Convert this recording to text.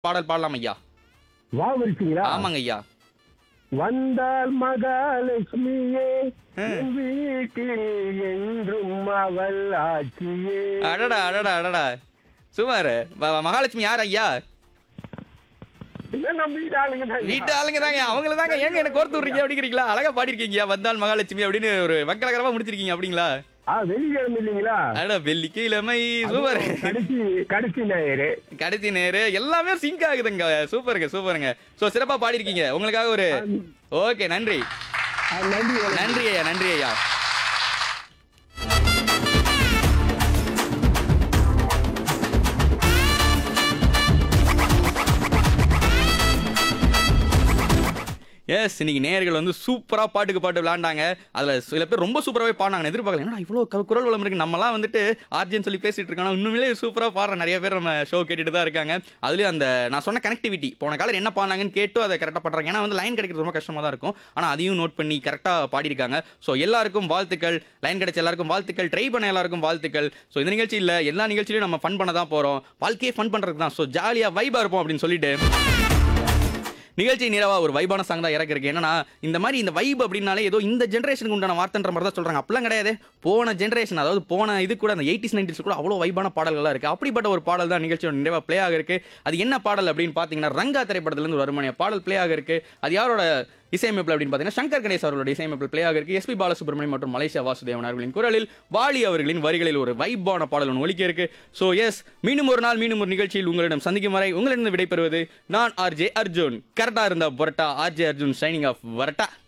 பாடல் பாடலாம் ஐயா வா வரிசைங்களா ஆமாங்க ஐயா வந்தால் மகாலட்சுமியே என் வீட்டில் என்றும் அவள் ஆட்சியே அடடா அடடா அடடா சுமார் மகாலட்சுமி யார் ஐயா இல்ல நம்ம வீட்டு ஆளுங்க தான் வீட்டு ஆளுங்க தாங்க அவங்கள தாங்க ஏங்க எனக்கு கோர்த்து விட்றீங்க அப்படிங்கிறீங்களா அழகா பாடிருக்கீங்க வந்தால் மகாலட்சுமி அப்படின்னு ஒரு வக்கலகரமா முடிச்சிருக்கீங்க அப்படிங்களா ஆ வெள்ளிக்கிழமை இல்லைங்களா அட வெள்ளிக்கு இளமை சூப்பர் கடைசி கடைசி ஞாயிறு கடைசி நேரு எல்லாமே சிங்க் ஆகுதுங்க சூப்பருங்க சூப்பருங்க சோ சிறப்பா பாடிருக்கீங்க உங்களுக்காக ஒரு ஓகே நன்றி ஆ, நன்றி வணக்கம். நன்றி ஐயா நன்றி ஐயா எஸ் இன்னைக்கு நேயர்கள் வந்து சூப்பரா பாட்டுக்கு பாட்டு விளையாண்டாங்க அதுல சில பேர் ரொம்ப சூப்பராகவே பாடினாங்க நான் எதிர்பார்க்கல என்னடா இவ்வளோ கு- குரல் வளம் இருக்கு நம்மலாம் வந்துட்டு ஆர்ஜின்னு சொல்லி பேசிட்டு இருக்காங்க உண்மையிலே சூப்பரா பாடுற நிறைய பேர் நம்ம ஷோ கேட்டுட்டு தான் இருக்காங்க அதுலயும் அந்த நான் சொன்ன கனெக்டிவிட்டி போன காலர் என்ன பாடினாங்கன்னு கேட்டு அதை கரெக்டாக பண்றாங்க ஏன்னா வந்து லைன் கிடைக்கிறது ரொம்ப கஷ்டமா தான் இருக்கும் ஆனா அதையும் நோட் பண்ணி கரெக்டாக பாடியிருக்காங்க ஸோ எல்லாருக்கும் வாழ்த்துக்கள் லைன் கிடைச்ச எல்லாருக்கும் வாழ்த்துக்கள் ட்ரை பண்ண எல்லாருக்கும் வாழ்த்துக்கள் ஸோ இந்த நிகழ்ச்சியில் எல்லா நிகழ்ச்சியிலும் நம்ம ஃபன் பண்ண தான் போறோம் வாழ்க்கையே ஃபன் பண்றதுக்கு தான் ஸோ ஜாலியாக வைபா இருப்போம் அப்படின்னு சொல்லிட்டு நிகழ்ச்சி நிறவா ஒரு வைபான சாங் தான் இறக்கிருக்கு என்னன்னா இந்த மாதிரி இந்த வைப் அப்படின்னாலே ஏதோ இந்த ஜென்ரேஷனுக்கு உண்டான வார்த்தைன்ற மாதிரி தான் சொல்றாங்க அப்படிலாம் கிடையாது போன ஜென்ரேஷன் அதாவது போன இது கூட அந்த எயிட்டிஸ் நைன்டிஸ் கூட அவ்வளோ வைபான பாடல்கள்லாம் இருக்கு அப்படிப்பட்ட ஒரு பாடல் தான் நிகழ்ச்சியோட நிறைவா ப்ளே ஆக இருக்கு அது என்ன பாடல் அப்படின்னு பார்த்தீங்கன்னா ரங்கா திரைப்படத்துல இருந்து ஒரு அருமையான பாடல் ப்ளே ஆக இருக்கு அது யாரோட இசையமைப்பு அப்படின்னு பார்த்தீங்கன்னா சங்கர் கணேஷ் அவர்களோட இசையமைப்பு ப்ளே ஆக இருக்கு எஸ்பி பாலசுப்ரமணியம் மற்றும் மலேசியா வாசுதேவன் அவர்களின் குரலில் வாலி அவர்களின் வரிகளில் ஒரு வைப்பான பாடல் ஒன்று ஒலிக்க இருக்கு ஸோ எஸ் மீண்டும் ஒரு நாள் மீண்டும் ஒரு நிகழ்ச்சியில் உங்களிடம் சந்திக்கும் வரை உங்களிடம் விடைபெறுவது நான் ஆர்ஜே அர்ஜுன் கரெக்டாக இருந்தா பொரட்டா ஆர்ஜே அர்ஜுன் ஷைனிங் ஆஃப் வரட்டா